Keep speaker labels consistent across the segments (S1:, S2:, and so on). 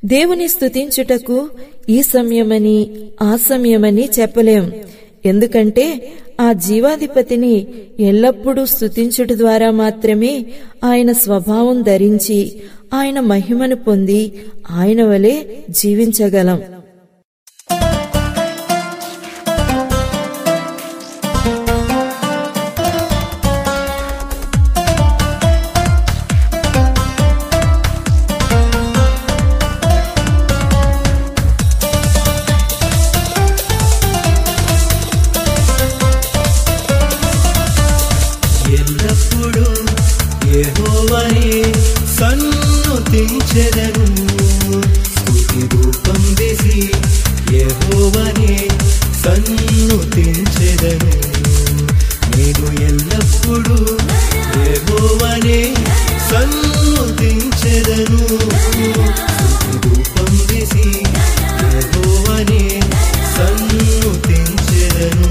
S1: దేవుని స్తుతించుటకు ఈ సమయమని ఆ సమయమని చెప్పలేం ఎందుకంటే ఆ జీవాధిపతిని ఎల్లప్పుడూ స్తుతించుట ద్వారా మాత్రమే ఆయన స్వభావం ధరించి ఆయన మహిమను పొంది ఆయన వలె జీవించగలం
S2: ఎల్లప్పుడూ యెహోవానే సన్నుతించెదను స్తుతి రూపం వేసి యెహోవానే సన్నుతించెదను నేను ఎల్లప్పుడూ యెహోవానే సన్నుతించెదను స్తుతి రూపం వేసి యెహోవానే సన్నుతించెదను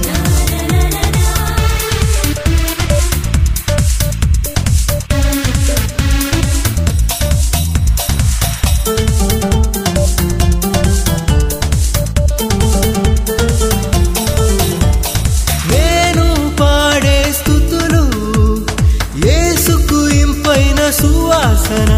S2: నేను పాడే స్థుతులు యేసుకు ఇంపైన సువాసన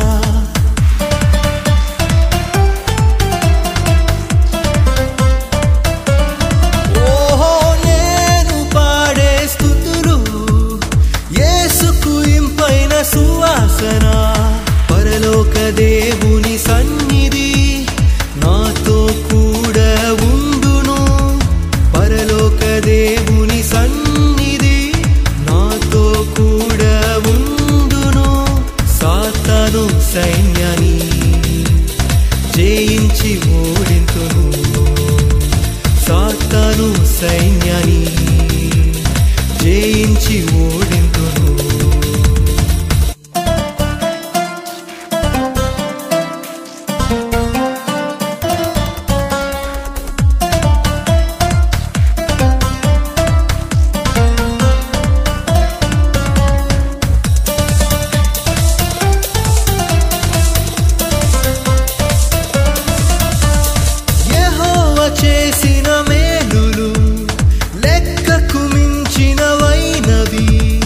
S2: ఓహో నేను పాడే స్థుతులు యేసుకు ఇంపైన సువాసన పరలోక దేవుని సన్నిధి నాతో కూడా ఉండును పరలోక దేవుని సన్నిధి నాతో కూడా ఉండును సాతాను సైన్యాన్ని జయించి ఓడింతును సాతాను సైన్యాన్ని జయించి ఓడింతును యెహోవా చేసిన మేలులు లెక్కకు మించినవైనవి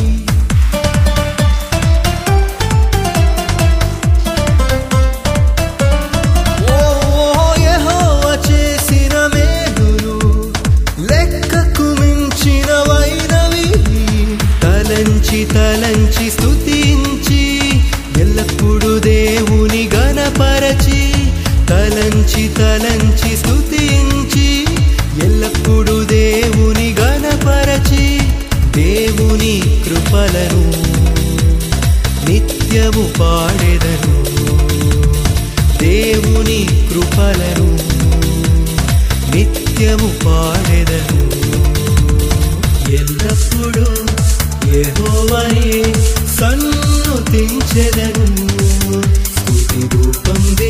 S2: ఓ యెహోవా చేసిన మేలులు లెక్కకు మించినవైనవి తలంచి తలంచి స్తుతించి ఎల్లప్పుడూ దేవుని గణపరచి తలంచి తలంచి స్తుతించి ఎల్లప్పుడూ దేవుని గణపరచి దేవుని కృపలను నిత్యము పాడెదను దేవుని కృపలను నిత్యము పాడెదను ఎల్లప్పుడూ యెహోవాయే సన్నుతించెదను స్తుతి రూపం